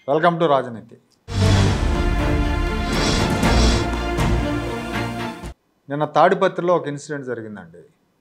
Welcome to రాజనీతి నిన్న తాడిపత్రిలో ఒక ఇన్సిడెంట్ జరిగిందండి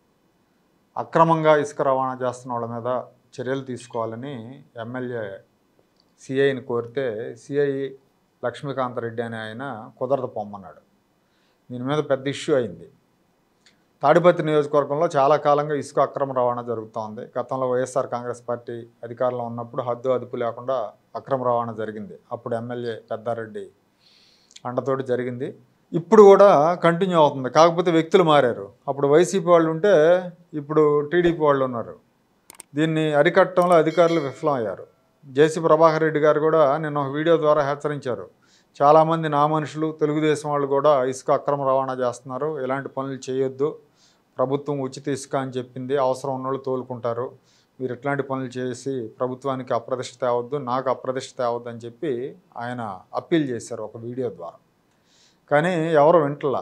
అక్రమంగా ఇసుక రవాణా చేస్తున్న వాళ్ళ మీద చర్యలు తీసుకోవాలని ఎమ్మెల్యే సిఐని కోరితే సిఐ లక్ష్మీకాంత రెడ్డి అనే ఆయన కుదరదు పొమ్మన్నాడు దీని మీద పెద్ద ఇష్యూ అయింది తాడిపత్రి నియోజకవర్గంలో చాలా కాలంగా ఇసుక అక్రమ రవాణా జరుగుతూ ఉంది గతంలో వైఎస్ఆర్ కాంగ్రెస్ పార్టీ అధికారంలో ఉన్నప్పుడు హద్దు అదుపు లేకుండా అక్రమ రవాణా జరిగింది అప్పుడు ఎమ్మెల్యే పెద్దారెడ్డి అండతోటి జరిగింది ఇప్పుడు కూడా కంటిన్యూ అవుతుంది కాకపోతే వ్యక్తులు మారారు అప్పుడు వైసీపీ వాళ్ళు ఉంటే ఇప్పుడు టీడీపీ వాళ్ళు ఉన్నారు దీన్ని అరికట్టడంలో అధికారులు విఫలం అయ్యారు జేసీ ప్రభాకర్ రెడ్డి గారు కూడా నిన్న ఒక వీడియో ద్వారా హెచ్చరించారు చాలామంది నా మనుషులు తెలుగుదేశం వాళ్ళు కూడా ఇసుక అక్రమ రవాణా చేస్తున్నారు ఇలాంటి పనులు చేయొద్దు ప్రభుత్వం ఉచిత ఇసుక అని చెప్పింది అవసరం ఉన్నోళ్ళు తోలుకుంటారు మీరు ఇట్లాంటి పనులు చేసి ప్రభుత్వానికి అప్రదిష్ట తేవద్దు నాకు అప్రదిష్ట తేవద్దు అని చెప్పి ఆయన అప్పీల్ చేశారు ఒక వీడియో ద్వారా కానీ ఎవరు వింటలా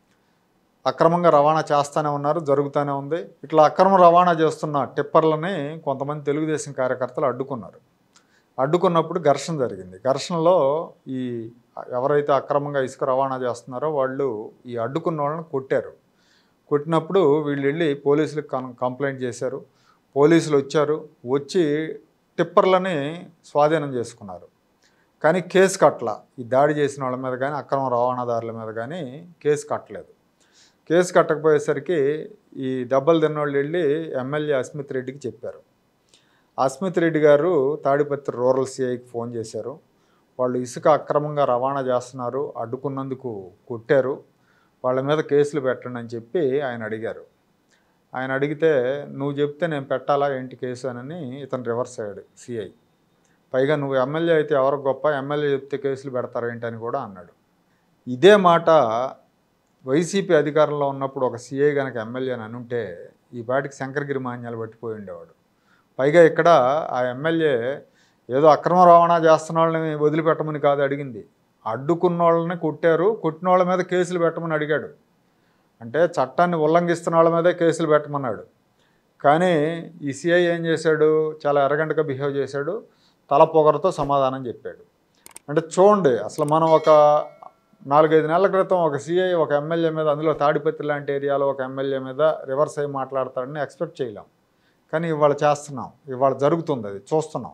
అక్రమంగా రవాణా చేస్తూనే ఉన్నారు జరుగుతూనే ఉంది ఇట్లా అక్రమ రవాణా చేస్తున్న టిప్పర్లని కొంతమంది తెలుగుదేశం కార్యకర్తలు అడ్డుకున్నారు అడ్డుకున్నప్పుడు ఘర్షణ జరిగింది ఘర్షణలో ఈ ఎవరైతే అక్రమంగా ఇసుక రవాణా చేస్తున్నారో వాళ్ళు ఈ అడ్డుకున్న వాళ్ళని కొట్టారు కొట్టినప్పుడు వీళ్ళు వెళ్ళి పోలీసులకు కం- కంప్లైంట్ చేశారు పోలీసులు వచ్చారు వచ్చి టిప్పర్లని స్వాధీనం చేసుకున్నారు కానీ కేసు కట్టల ఈ దాడి చేసిన వాళ్ళ మీద కానీ అక్రమ రవాణాదారుల మీద కానీ కేసు కట్టలేదు కేసు కట్టకపోయేసరికి ఈ దెబ్బలు తిన్నోళ్ళు వెళ్ళి ఎమ్మెల్యే అస్మిత్ రెడ్డికి చెప్పారు అస్మిత్ రెడ్డి గారు తాడిపత్రి రూరల్ సిఐకి ఫోన్ చేశారు వాళ్ళు ఇసుక అక్రమంగా రవాణా చేస్తున్నారు అడ్డుకున్నందుకు కొట్టారు వాళ్ళ మీద కేసులు పెట్టండి అని చెప్పి ఆయన అడిగారు ఆయన అడిగితే నువ్వు చెప్తే నేను పెట్టాలా ఏంటి కేసు అని ఇతను రివర్స్ అయ్యాడు సిఐ పైగా నువ్వు ఎమ్మెల్యే అయితే ఎవరు గొప్ప ఎమ్మెల్యే చెప్తే కేసులు పెడతారు ఏంటని కూడా అన్నాడు ఇదే మాట వైసీపీ అధికారంలో ఉన్నప్పుడు ఒక సీఐ కనుక ఎమ్మెల్యే అని అనుంటే ఈ పాటికి శంకరగిరి మాన్యాలు పట్టిపోయి ఉండేవాడు పైగా ఇక్కడ ఆ ఎమ్మెల్యే ఏదో అక్రమ రవాణా చేస్తున్న వాళ్ళని వదిలిపెట్టమని కాదు అడిగింది అడ్డుకున్న వాళ్ళని కొట్టారు కొట్టిన వాళ్ళ మీద కేసులు పెట్టమని అడిగాడు అంటే చట్టాన్ని ఉల్లంఘిస్తున్న వాళ్ళ మీదే కేసులు పెట్టమన్నాడు కానీ ఈ సిఐ ఏం చేశాడు చాలా ఎరగంటగా బిహేవ్ చేశాడు తల పొగరతో సమాధానం చెప్పాడు అంటే చూడండి అసలు మనం ఒక నాలుగైదు నెలల క్రితం ఒక సిఐ ఒక ఎమ్మెల్యే మీద అందులో తాడిపత్రి లాంటి ఏరియాలో ఒక ఎమ్మెల్యే మీద రివర్స్ అయ్యి మాట్లాడతాడని ఎక్స్పెక్ట్ చేయలేం కానీ ఇవాళ చేస్తున్నాం ఇవాళ జరుగుతుంది అది చూస్తున్నాం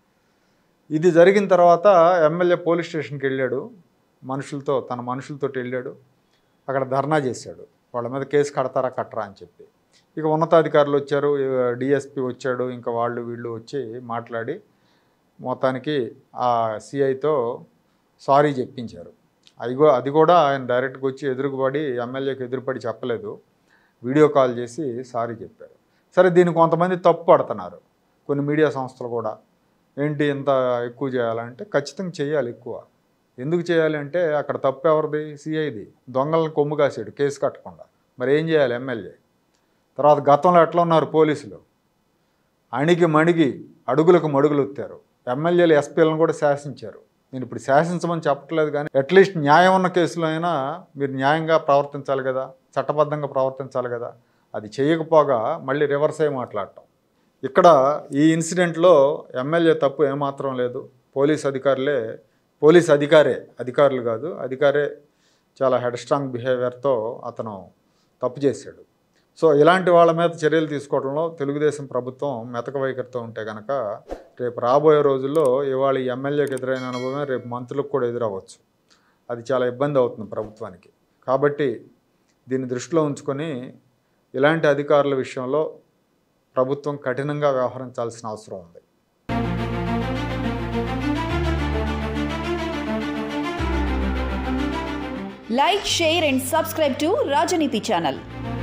ఇది జరిగిన తర్వాత ఎమ్మెల్యే పోలీస్ స్టేషన్కి వెళ్ళాడు మనుషులతో తన మనుషులతో వెళ్ళాడు అక్కడ ధర్నా చేశాడు వాళ్ళ మీద కేసు కడతారా కట్టరా అని చెప్పి ఇక ఉన్నతాధికారులు వచ్చారు డిఎస్పి వచ్చాడు ఇంకా వాళ్ళు వీళ్ళు వచ్చి మాట్లాడి మొత్తానికి ఆ సిఐతో సారీ చెప్పించారు అది కూ- అది కూడా ఆయన డైరెక్ట్గా వచ్చి ఎదురుపడి ఎమ్మెల్యేకి ఎదురుపడి చెప్పలేదు వీడియో కాల్ చేసి సారీ చెప్పారు సరే దీన్ని కొంతమంది తప్పు పడుతున్నారు కొన్ని మీడియా సంస్థలు కూడా ఏంటి ఇంత ఎక్కువ చేయాలంటే ఖచ్చితంగా చేయాలి ఎక్కువ ఎందుకు చేయాలి అంటే అక్కడ తప్పు ఎవరిది సిఐది దొంగలను కొమ్ము కాసాడు కేసు కట్టకుండా మరి ఏం చేయాలి ఎమ్మెల్యే తర్వాత గతంలో ఎట్లా ఉన్నారు పోలీసులు అణిగి మణిగి అడుగులకు మడుగులు ఎత్తారు ఎమ్మెల్యేలు ఎస్పీలను కూడా శాసించారు నేను ఇప్పుడు శాసించమని చెప్పట్లేదు కానీ అట్లీస్ట్ న్యాయం ఉన్న కేసులో అయినా మీరు న్యాయంగా ప్రవర్తించాలి కదా చట్టబద్ధంగా ప్రవర్తించాలి కదా అది చేయకపోగా మళ్ళీ రివర్స్ అయ్యి మాట్లాడటం ఇక్కడ ఈ ఇన్సిడెంట్లో ఎమ్మెల్యే తప్పు ఏమాత్రం లేదు పోలీస్ అధికారులే పోలీస్ అధికారే అధికారులు కాదు అధికారే చాలా హెడ్ స్ట్రాంగ్ బిహేవియర్తో అతను తప్పు చేశాడు సో ఇలాంటి వాళ్ళ మీద చర్యలు తీసుకోవడంలో తెలుగుదేశం ప్రభుత్వం మెతక వైఖరితో ఉంటే కనుక రేపు రాబోయే రోజుల్లో ఇవాళ ఈ ఎమ్మెల్యేకి ఎదురైన అనుభవమే రేపు మంత్రులకు కూడా ఎదురవ్వచ్చు అది చాలా ఇబ్బంది అవుతుంది ప్రభుత్వానికి కాబట్టి దీన్ని దృష్టిలో ఉంచుకొని ఇలాంటి అధికారుల విషయంలో ప్రభుత్వం కఠినంగా వ్యవహరించాల్సిన అవసరం ఉంది Like, share, and subscribe to Rajaniti channel.